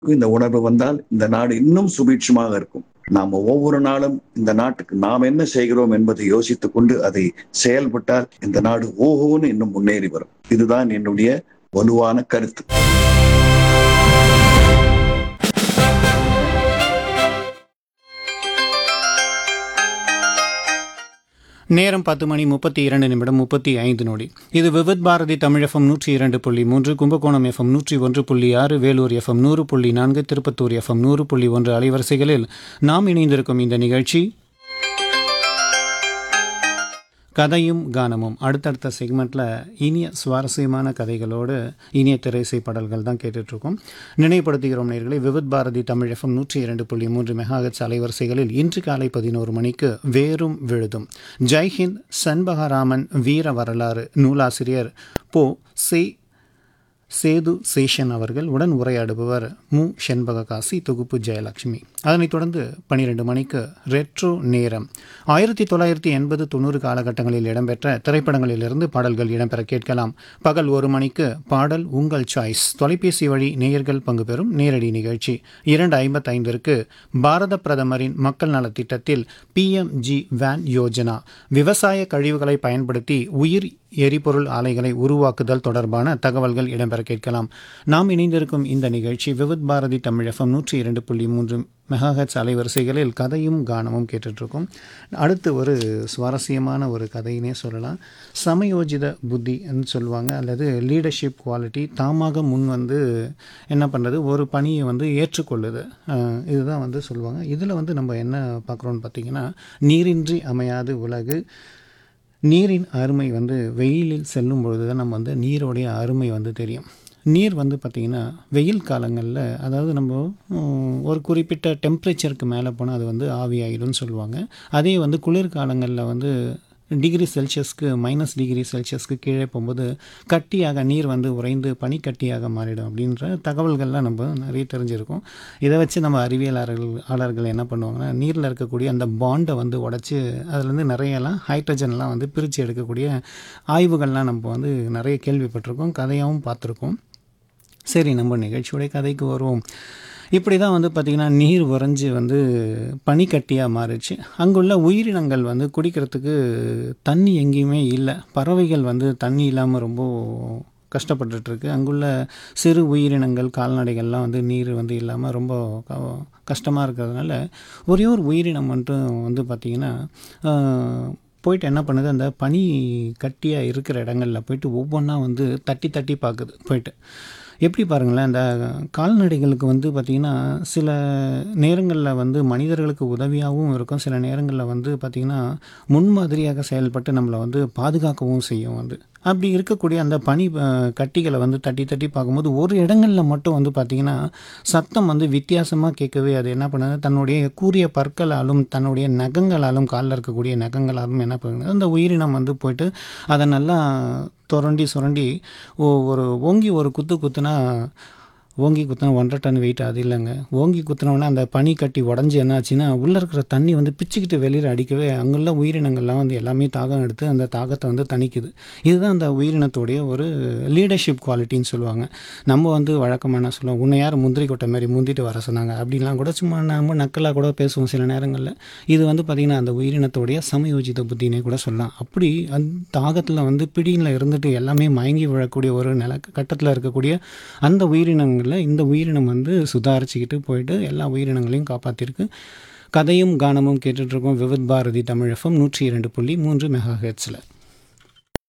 இந்த உணர்வு வந்தால் இந்த நாடு இன்னும் சுபீட்சமாக இருக்கும் நாம ஒவ்வொரு நாளும் இந்த நாட்டுக்கு நாம் என்ன செய்கிறோம் என்பதை யோசித்துக் கொண்டு அதை செயல்பட்டால் இந்த நாடு ஓஹோன்னு இன்னும் முன்னேறி வரும் இதுதான் என்னுடைய வலுவான கருத்து நேரம் பத்து மணி முப்பத்தி இரண்டு நிமிடம் முப்பத்தி ஐந்து நொடி இது விவித் பாரதி தமிழ் எஃப்எம் நூற்றி இரண்டு புள்ளி மூன்று கும்பகோணம் எஃப்எம் நூற்றி ஒன்று புள்ளி ஆறு வேலூர் எஃப்எம் நூறு புள்ளி நான்கு திருப்பத்தூர் எஃப்எம் நூறு புள்ளி ஒன்று அலைவரிசைகளில் நாம் இணைந்திருக்கும் இந்த நிகழ்ச்சி கதையும் கானமும் அடுத்தடுத்த செக்மெண்ட்டில் இனிய சுவாரஸ்யமான கதைகளோடு இனிய திரைசை பாடல்கள் தான் கேட்டுட்ருக்கோம் நினைவுபடுத்துகிறோம் நேர்களை விவித் பாரதி தமிழ் எஃப்எம் நூற்றி இரண்டு புள்ளி மூன்று மெகாஹெட்ஸ் அலைவரிசைகளில் இன்று காலை பதினோரு மணிக்கு வேரும் விழுதும் ஜெய்ஹிந்த் சண்பகராமன் வீர வரலாறு நூலாசிரியர் போ சி சேது சேஷன் அவர்கள் உடன் உரையாடுபவர் மு செண்பக காசி தொகுப்பு ஜெயலட்சுமி அதனைத் தொடர்ந்து பனிரெண்டு மணிக்கு ரெட்ரோ நேரம் ஆயிரத்தி தொள்ளாயிரத்தி எண்பது தொண்ணூறு காலகட்டங்களில் இடம்பெற்ற திரைப்படங்களிலிருந்து பாடல்கள் இடம்பெற கேட்கலாம் பகல் ஒரு மணிக்கு பாடல் உங்கள் சாய்ஸ் தொலைபேசி வழி நேயர்கள் பங்கு பெறும் நேரடி நிகழ்ச்சி இரண்டு ஐம்பத்தைந்திற்கு பாரத பிரதமரின் மக்கள் நலத்திட்டத்தில் பிஎம்ஜி வேன் யோஜனா விவசாய கழிவுகளை பயன்படுத்தி உயிர் எரிபொருள் ஆலைகளை உருவாக்குதல் தொடர்பான தகவல்கள் இடம்பெற கேட்கலாம் நாம் இணைந்திருக்கும் இந்த நிகழ்ச்சி விவித் பாரதி தமிழ் எஃப்எம் நூற்றி இரண்டு புள்ளி மூன்று மெகாஹெட்ஸ் அலைவரிசைகளில் கதையும் கானமும் கேட்டுட்ருக்கோம் அடுத்து ஒரு சுவாரஸ்யமான ஒரு கதையினே சொல்லலாம் சமயோஜித புத்தின்னு சொல்லுவாங்க அல்லது லீடர்ஷிப் குவாலிட்டி தாமாக முன் வந்து என்ன பண்ணுறது ஒரு பணியை வந்து ஏற்றுக்கொள்ளுது அஹ் இதுதான் வந்து சொல்லுவாங்க இதில் வந்து நம்ம என்ன பார்க்குறோன்னு பார்த்தீங்கன்னா நீரின்றி அமையாது உலகு நீரின் அருமை வந்து வெயிலில் செல்லும் பொழுது தான் நம்ம வந்து நீரோடைய அருமை வந்து தெரியும் நீர் வந்து பார்த்திங்கன்னா வெயில் காலங்களில் அதாவது நம்ம உம், ஒரு குறிப்பிட்ட டெம்பரேச்சருக்கு மேலே போனால் அது வந்து ஆவியாயிடும்னு சொல்லுவாங்க அதே வந்து குளிர்காலங்களில் வந்து டிகிரி செல்சியஸ்க்கு மைனஸ் டிகிரி செல்சியஸ்க்கு கீழே போகும்போது கட்டியாக நீர் வந்து உறைந்து பனிக்கட்டியாக மாறிடும் அப்படின்ற தகவல்கள்லாம் நம்ம நிறைய தெரிஞ்சிருக்கோம் இதை வச்சு நம்ம அறிவியலாளர்கள் ஆளர்கள் என்ன பண்ணுவாங்கன்னா நீரில் இருக்கக்கூடிய அந்த பாண்டை வந்து உடச்சி அதுலேருந்து நிறையலாம் ஹைட்ரஜன்லாம் வந்து பிரித்து எடுக்கக்கூடிய ஆய்வுகள்லாம் நம்ம வந்து நிறைய கேள்விப்பட்டிருக்கோம் கதையாகவும் பார்த்துருக்கோம் சரி நம்ம நிகழ்ச்சியோடைய கதைக்கு வருவோம் இப்படி தான் வந்து பார்த்திங்கன்னா நீர் உறைஞ்சி வந்து பனிக்கட்டியாக மாறிச்சு அங்குள்ள உயிரினங்கள் வந்து குடிக்கிறதுக்கு தண்ணி எங்கேயுமே இல்லை பறவைகள் வந்து தண்ணி இல்லாமல் ரொம்ப கஷ்டப்பட்டுட்ருக்கு அங்குள்ள சிறு உயிரினங்கள் கால்நடைகள்லாம் வந்து நீர் வந்து இல்லாமல் ரொம்ப க கஷ்டமாக இருக்கிறதுனால ஒரே ஒரு உயிரினம் மட்டும் வந்து பார்த்திங்கன்னா ஆஹ், போயிட்டு என்ன பண்ணுது அந்த பனி கட்டியாக இருக்கிற இடங்களில் போயிட்டு ஒவ்வொன்றா வந்து தட்டி தட்டி பார்க்குது போயிட்டு எப்படி பாருங்களேன் இந்த கால்நடைகளுக்கு வந்து பார்த்திங்கன்னா சில நேரங்களில் வந்து மனிதர்களுக்கு உதவியாகவும் இருக்கும் சில நேரங்களில் வந்து பார்த்திங்கன்னா முன்மாதிரியாக செயல்பட்டு நம்மளை வந்து பாதுகாக்கவும் செய்யும் வந்து அப்படி இருக்கக்கூடிய அந்த பனி அஹ், கட்டிகளை வந்து தட்டி தட்டி பார்க்கும்போது ஒரு இடங்களில் மட்டும் வந்து பார்த்திங்கன்னா சத்தம் வந்து வித்தியாசமாக கேட்கவே அது என்ன பண்ணுது தன்னுடைய கூரிய பற்களாலும் தன்னுடைய நகங்களாலும் காலில் இருக்கக்கூடிய நகங்களாலும் என்ன பண்ணுது அந்த உயிரினம் வந்து போயிட்டு அதை நல்லா துரண்டி சுரண்டி ஓ ஒரு ஓங்கி ஒரு குத்து குத்துனா ஓங்கி குத்துனா ஒன்றரை டன் வெயிட் அது இல்லைங்க ஓங்கி குத்துனோடனே அந்த பனி கட்டி உடஞ்சி என்னாச்சுன்னா உள்ளே இருக்கிற தண்ணி வந்து பிச்சுக்கிட்டு வெளியில் அடிக்கவே அங்குள்ள உயிரினங்கள்லாம் வந்து எல்லாமே தாகம் எடுத்து அந்த தாகத்தை வந்து தணிக்குது இதுதான் அந்த உயிரினத்துடைய ஒரு லீடர்ஷிப் குவாலிட்டின்னு சொல்லுவாங்க நம்ம வந்து வழக்கமாக என்ன சொல்லுவோம் உன்னை யார் முந்திரி கொட்டை மாதிரி முந்திட்டு வர சொன்னாங்க அப்படின்லாம் கூட சும்மா நம்ம நக்கலாக கூட பேசுவோம் சில நேரங்களில் இது வந்து பார்த்திங்கன்னா அந்த உயிரினத்துடைய சமயோஜித புத்தினே கூட சொல்லலாம் அப்படி அந்த தாகத்தில் வந்து பிடியில் இருந்துட்டு எல்லாமே மயங்கி விழக்கூடிய ஒரு நில கட்டத்தில் இருக்கக்கூடிய அந்த உயிரினங்களில் இந்த உயிரினம் வந்து சுதாரிச்சுக்கிட்டு போயிட்டு எல்லா உயிரினங்களையும் காப்பாற்றிருக்கு கதையும் கானமும் கேட்டுட்ருக்கோம் விவித் பாரதி தமிழ் எஃப்எம் நூற்றி இரண்டு புள்ளி மூன்று மெகா ஹெட்ஸில்